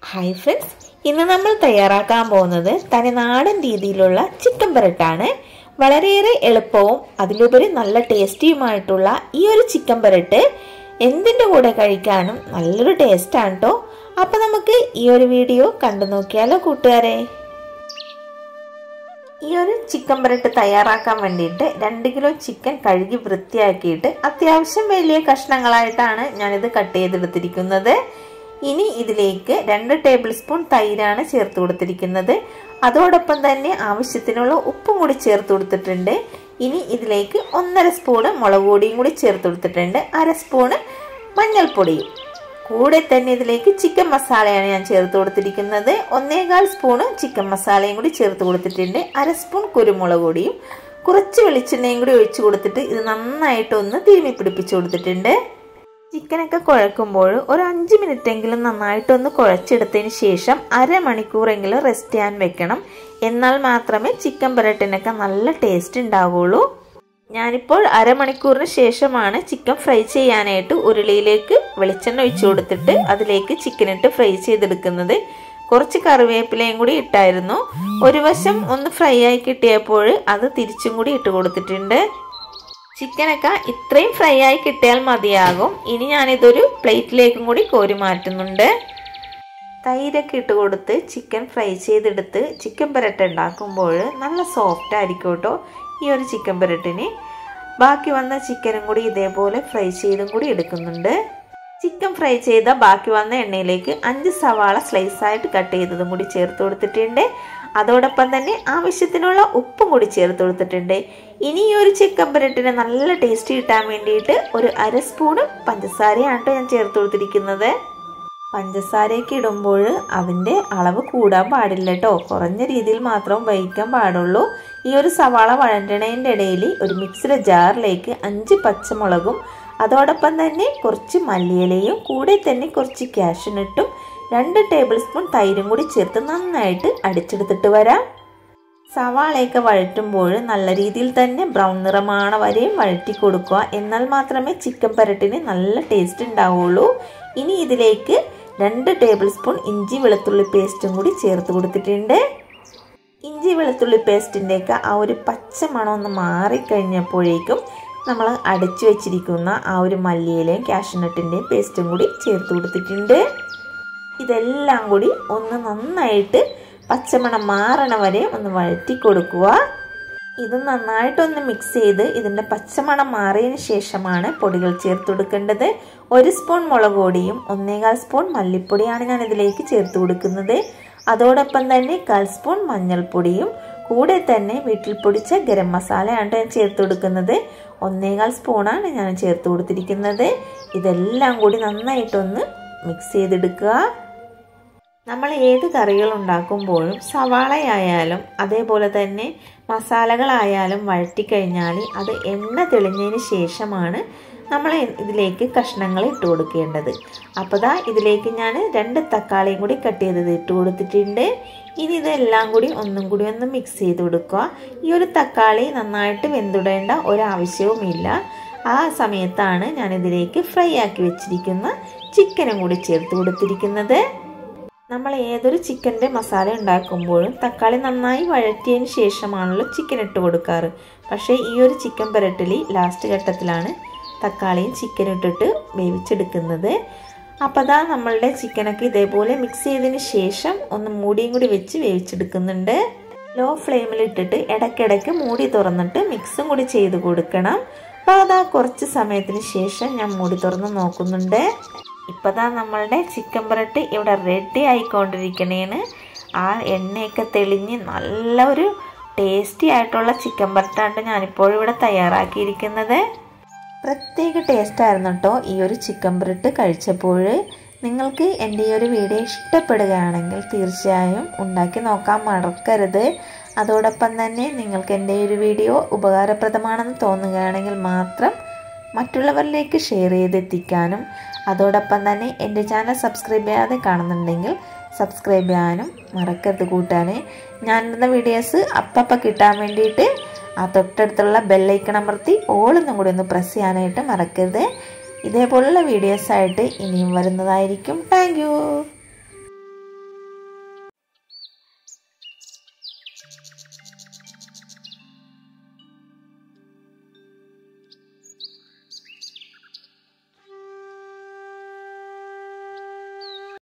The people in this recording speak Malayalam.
ഹായ് ഫ്രണ്ട്സ് ഇന്ന് നമ്മൾ തയ്യാറാക്കാൻ പോകുന്നത് തനിനാടൻ രീതിയിലുള്ള ചിക്കൻ പെരട്ടാണ് വളരെയേറെ എളുപ്പവും അതിലുപരി നല്ല ടേസ്റ്റിയുമായിട്ടുള്ള ഈ ഒരു ചിക്കൻ പെരട്ട് എന്തിൻ്റെ കൂടെ കഴിക്കാനും നല്ലൊരു ടേസ്റ്റാണ് കേട്ടോ അപ്പോൾ നമുക്ക് ഈ ഒരു വീഡിയോ കണ്ടു നോക്കിയാലോ കൂട്ടുകാരെ ഈ ഒരു ചിക്കൻ പെരട്ട് തയ്യാറാക്കാൻ വേണ്ടിയിട്ട് രണ്ട് കിലോ ചിക്കൻ കഴുകി വൃത്തിയാക്കിയിട്ട് അത്യാവശ്യം വലിയ കഷ്ണങ്ങളായിട്ടാണ് ഞാനിത് കട്ട് ചെയ്തെടുത്തിരിക്കുന്നത് ഇനി ഇതിലേക്ക് രണ്ട് ടേബിൾ സ്പൂൺ തൈരാണ് ചേർത്ത് കൊടുത്തിരിക്കുന്നത് അതോടൊപ്പം തന്നെ ആവശ്യത്തിനുള്ള ഉപ്പും കൂടി ചേർത്ത് കൊടുത്തിട്ടുണ്ട് ഇനി ഇതിലേക്ക് ഒന്നര സ്പൂണ് മുളക് പൊടിയും കൂടി ചേർത്ത് കൊടുത്തിട്ടുണ്ട് അര സ്പൂണ് മഞ്ഞൾപ്പൊടിയും കൂടെ തന്നെ ഇതിലേക്ക് ചിക്കൻ മസാലയാണ് ഞാൻ ചേർത്ത് കൊടുത്തിരിക്കുന്നത് ഒന്നേകാൽ സ്പൂണ് ചിക്കൻ മസാലയും കൂടി ചേർത്ത് കൊടുത്തിട്ടുണ്ട് അര സ്പൂൺ കുരുമുളക് പൊടിയും കുറച്ച് വെളിച്ചെണ്ണയും കൂടി ഒഴിച്ചു കൊടുത്തിട്ട് ഇത് നന്നായിട്ടൊന്ന് തിരുമ്മി പിടിപ്പിച്ചു കൊടുത്തിട്ടുണ്ട് ചിക്കനൊക്കെ കുഴക്കുമ്പോൾ ഒരു അഞ്ച് മിനിറ്റെങ്കിലും നന്നായിട്ടൊന്ന് കുഴച്ചെടുത്തതിന് ശേഷം അരമണിക്കൂറെങ്കിലും റെസ്റ്റ് ചെയ്യാൻ വെക്കണം എന്നാൽ മാത്രമേ ചിക്കൻ പെരട്ടിനൊക്കെ നല്ല ടേസ്റ്റ് ഉണ്ടാവുള്ളൂ ഞാനിപ്പോൾ അരമണിക്കൂറിന് ശേഷമാണ് ചിക്കൻ ഫ്രൈ ചെയ്യാനായിട്ട് ഉരുളിയിലേക്ക് വെളിച്ചെണ്ണ ഒഴിച്ചു കൊടുത്തിട്ട് അതിലേക്ക് ചിക്കൻ ഇട്ട് ഫ്രൈ ചെയ്തെടുക്കുന്നത് കുറച്ച് കറിവേപ്പിലയും കൂടി ഇട്ടായിരുന്നു ഒരു വശം ഒന്ന് ഫ്രൈ ആയി കിട്ടിയപ്പോൾ അത് തിരിച്ചും കൂടി ഇട്ട് കൊടുത്തിട്ടുണ്ട് ചിക്കനൊക്കെ ഇത്രയും ഫ്രൈ ആയി കിട്ടിയാൽ മതിയാകും ഇനി ഞാനിതൊരു പ്ലേറ്റിലേക്കും കൂടി കോരി മാറ്റുന്നുണ്ട് തൈരൊക്കെ ഇട്ട് കൊടുത്ത് ചിക്കൻ ഫ്രൈ ചെയ്തെടുത്ത് ചിക്കൻ പെരട്ട് ഉണ്ടാക്കുമ്പോൾ നല്ല സോഫ്റ്റ് ആയിരിക്കും കേട്ടോ ഈ ഒരു ചിക്കൻ പെരട്ടിന് ബാക്കി വന്ന ചിക്കനും കൂടി ഇതേപോലെ ഫ്രൈ ചെയ്തും കൂടി എടുക്കുന്നുണ്ട് ചിക്കൻ ഫ്രൈ ചെയ്ത ബാക്കി വന്ന എണ്ണയിലേക്ക് അഞ്ച് സവാള സ്ലൈസായിട്ട് കട്ട് ചെയ്തതും കൂടി ചേർത്ത് കൊടുത്തിട്ടുണ്ട് അതോടൊപ്പം തന്നെ ആവശ്യത്തിനുള്ള ഉപ്പും കൂടി ചേർത്ത് കൊടുത്തിട്ടുണ്ട് ഇനി ഈ ഒരു ചിക്കൻ പെരട്ടിന് നല്ല ടേസ്റ്റ് കിട്ടാൻ വേണ്ടിയിട്ട് ഒരു അര സ്പൂണ് പഞ്ചസാരയാണ് ഞാൻ ചേർത്ത് കൊടുത്തിരിക്കുന്നത് പഞ്ചസാരയൊക്കെ ഇടുമ്പോൾ അതിൻ്റെ അളവ് കൂടാൻ പാടില്ല കേട്ടോ കുറഞ്ഞ രീതിയിൽ മാത്രം ഉപയോഗിക്കാൻ പാടുള്ളൂ ഈ ഒരു സവാള വഴണ്ടണേൻ്റെ ഇടയിൽ ഒരു മിക്സിയുടെ ജാറിലേക്ക് അഞ്ച് പച്ചമുളകും അതോടൊപ്പം തന്നെ കുറച്ച് മല്ലിയിലയും കൂടെ തന്നെ കുറച്ച് കാഷ്യനട്ടും രണ്ട് ടേബിൾ സ്പൂൺ തൈരും കൂടി ചേർത്ത് നന്നായിട്ട് അടിച്ചെടുത്തിട്ട് വരാം സവാളയൊക്കെ വഴറ്റുമ്പോൾ നല്ല രീതിയിൽ തന്നെ ബ്രൗൺ നിറമാണ് വരെയും വഴറ്റി കൊടുക്കുക എന്നാൽ മാത്രമേ ചിക്കൻ പരട്ടിന് നല്ല ടേസ്റ്റ് ഉണ്ടാവുള്ളൂ ഇനി ഇതിലേക്ക് രണ്ട് ടേബിൾ സ്പൂൺ ഇഞ്ചി വെളുത്തുള്ളി പേസ്റ്റും കൂടി ചേർത്ത് കൊടുത്തിട്ടുണ്ട് ഇഞ്ചി വെളുത്തുള്ളി പേസ്റ്റിൻ്റെയൊക്കെ ആ ഒരു പച്ച മണം ഒന്ന് മാറിക്കഴിഞ്ഞപ്പോഴേക്കും നമ്മൾ അടച്ചു വെച്ചിരിക്കുന്ന ആ ഒരു മല്ലിയിലയും കാഷ്നട്ടിൻ്റെയും പേസ്റ്റും കൂടി ചേർത്ത് കൊടുത്തിട്ടുണ്ട് ഇതെല്ലാം കൂടി ഒന്ന് നന്നായിട്ട് പച്ചമണം മാറണ വരെ ഒന്ന് വഴറ്റി കൊടുക്കുക ഇത് നന്നായിട്ടൊന്ന് മിക്സ് ചെയ്ത് ഇതിൻ്റെ പച്ചമണം മാറിയതിന് ശേഷമാണ് പൊടികൾ ചേർത്ത് കൊടുക്കേണ്ടത് ഒരു സ്പൂൺ മുളക് പൊടിയും ഒന്നേകാൽ സ്പൂൺ മല്ലിപ്പൊടിയാണ് ഞാൻ ഇതിലേക്ക് ചേർത്ത് കൊടുക്കുന്നത് അതോടൊപ്പം തന്നെ കാൽ സ്പൂൺ മഞ്ഞൾപ്പൊടിയും കൂടെ തന്നെ വീട്ടിൽ പൊടിച്ച ഗരം മസാലയാണ് ഞാൻ ചേർത്ത് കൊടുക്കുന്നത് ഒന്നേകാൽ സ്പൂണാണ് ഞാൻ ചേർത്ത് കൊടുത്തിരിക്കുന്നത് ഇതെല്ലാം കൂടി നന്നായിട്ടൊന്ന് മിക്സ് ചെയ്തെടുക്കുക നമ്മൾ ഏത് കറികൾ ഉണ്ടാക്കുമ്പോഴും സവാളയായാലും അതേപോലെ തന്നെ മസാലകളായാലും വഴറ്റിക്കഴിഞ്ഞാൽ അത് എണ്ണ തെളിഞ്ഞതിന് ശേഷമാണ് നമ്മൾ ഇതിലേക്ക് കഷ്ണങ്ങൾ ഇട്ട് കൊടുക്കേണ്ടത് അപ്പോൾ ദാ ഇതിലേക്ക് ഞാൻ രണ്ട് തക്കാളിയും കൂടി കട്ട് ചെയ്തത് ഇട്ട് കൊടുത്തിട്ടുണ്ട് ഇനി ഇതെല്ലാം കൂടി ഒന്നും കൂടി ഒന്ന് മിക്സ് ചെയ്ത് കൊടുക്കുക ഈ ഒരു തക്കാളി നന്നായിട്ട് വെന്തുടേണ്ട ഒരാവശ്യവുമില്ല ആ സമയത്താണ് ഞാൻ ഇതിലേക്ക് ഫ്രൈ ആക്കി വെച്ചിരിക്കുന്ന ചിക്കനും കൂടി ചേർത്ത് കൊടുത്തിരിക്കുന്നത് നമ്മൾ ഏതൊരു ചിക്കൻ്റെ മസാല ഉണ്ടാക്കുമ്പോഴും തക്കാളി നന്നായി വഴറ്റിയതിന് ശേഷമാണല്ലോ ചിക്കൻ ഇട്ട് കൊടുക്കാറ് പക്ഷേ ഈ ഒരു ചിക്കൻ പെരട്ടിൽ ലാസ്റ്റ് ഘട്ടത്തിലാണ് തക്കാളിയും ചിക്കനും ഇട്ടിട്ട് വേവിച്ചെടുക്കുന്നത് അപ്പോൾ അതാ നമ്മളുടെ ചിക്കനൊക്കെ ഇതേപോലെ മിക്സ് ചെയ്തതിന് ശേഷം ഒന്ന് മൂടിയും കൂടി വെച്ച് വേവിച്ചെടുക്കുന്നുണ്ട് ലോ ഫ്ലെയിമിൽ ഇട്ടിട്ട് ഇടയ്ക്കിടയ്ക്ക് മൂടി തുറന്നിട്ട് മിക്സും കൂടി ചെയ്ത് കൊടുക്കണം അപ്പോൾ അതാ കുറച്ച് സമയത്തിന് ശേഷം ഞാൻ മൂടി തുറന്ന് നോക്കുന്നുണ്ട് ഇപ്പതാ നമ്മളുടെ ചിക്കൻ പുരട്ട് ഇവിടെ റെഡി ആയിക്കൊണ്ടിരിക്കണേന് ആ എണ്ണയൊക്കെ തെളിഞ്ഞ് നല്ലൊരു ടേസ്റ്റി ആയിട്ടുള്ള ചിക്കൻ പുരട്ടാണ് ഞാനിപ്പോൾ ഇവിടെ തയ്യാറാക്കിയിരിക്കുന്നത് പ്രത്യേക ടേസ്റ്റ് ആയിരുന്നു കേട്ടോ ഈ ഒരു ചിക്കൻ പുരട്ട് കഴിച്ചപ്പോൾ നിങ്ങൾക്ക് എൻ്റെ ഈ ഒരു വീഡിയോ ഇഷ്ടപ്പെടുകയാണെങ്കിൽ തീർച്ചയായും ഉണ്ടാക്കി നോക്കാൻ മറക്കരുത് അതോടൊപ്പം തന്നെ നിങ്ങൾക്ക് എൻ്റെ ഈ ഒരു വീഡിയോ ഉപകാരപ്രദമാണെന്ന് തോന്നുകയാണെങ്കിൽ മാത്രം മറ്റുള്ളവരിലേക്ക് ഷെയർ ചെയ്തെത്തിക്കാനും അതോടൊപ്പം തന്നെ എൻ്റെ ചാനൽ സബ്സ്ക്രൈബ് ചെയ്യാതെ കാണുന്നുണ്ടെങ്കിൽ സബ്സ്ക്രൈബ് ചെയ്യാനും മറക്കരുത് കൂട്ടാൻ ഞാനിടുന്ന വീഡിയോസ് അപ്പപ്പം കിട്ടാൻ വേണ്ടിയിട്ട് ആ തൊട്ടടുത്തുള്ള ബെല്ലൈക്കൺ അമർത്തി ഓളൊന്നും കൂടി ഒന്ന് പ്രസ് ചെയ്യാനായിട്ട് മറക്കരുത് ഇതേപോലുള്ള വീഡിയോസായിട്ട് ഇനിയും വരുന്നതായിരിക്കും താങ്ക്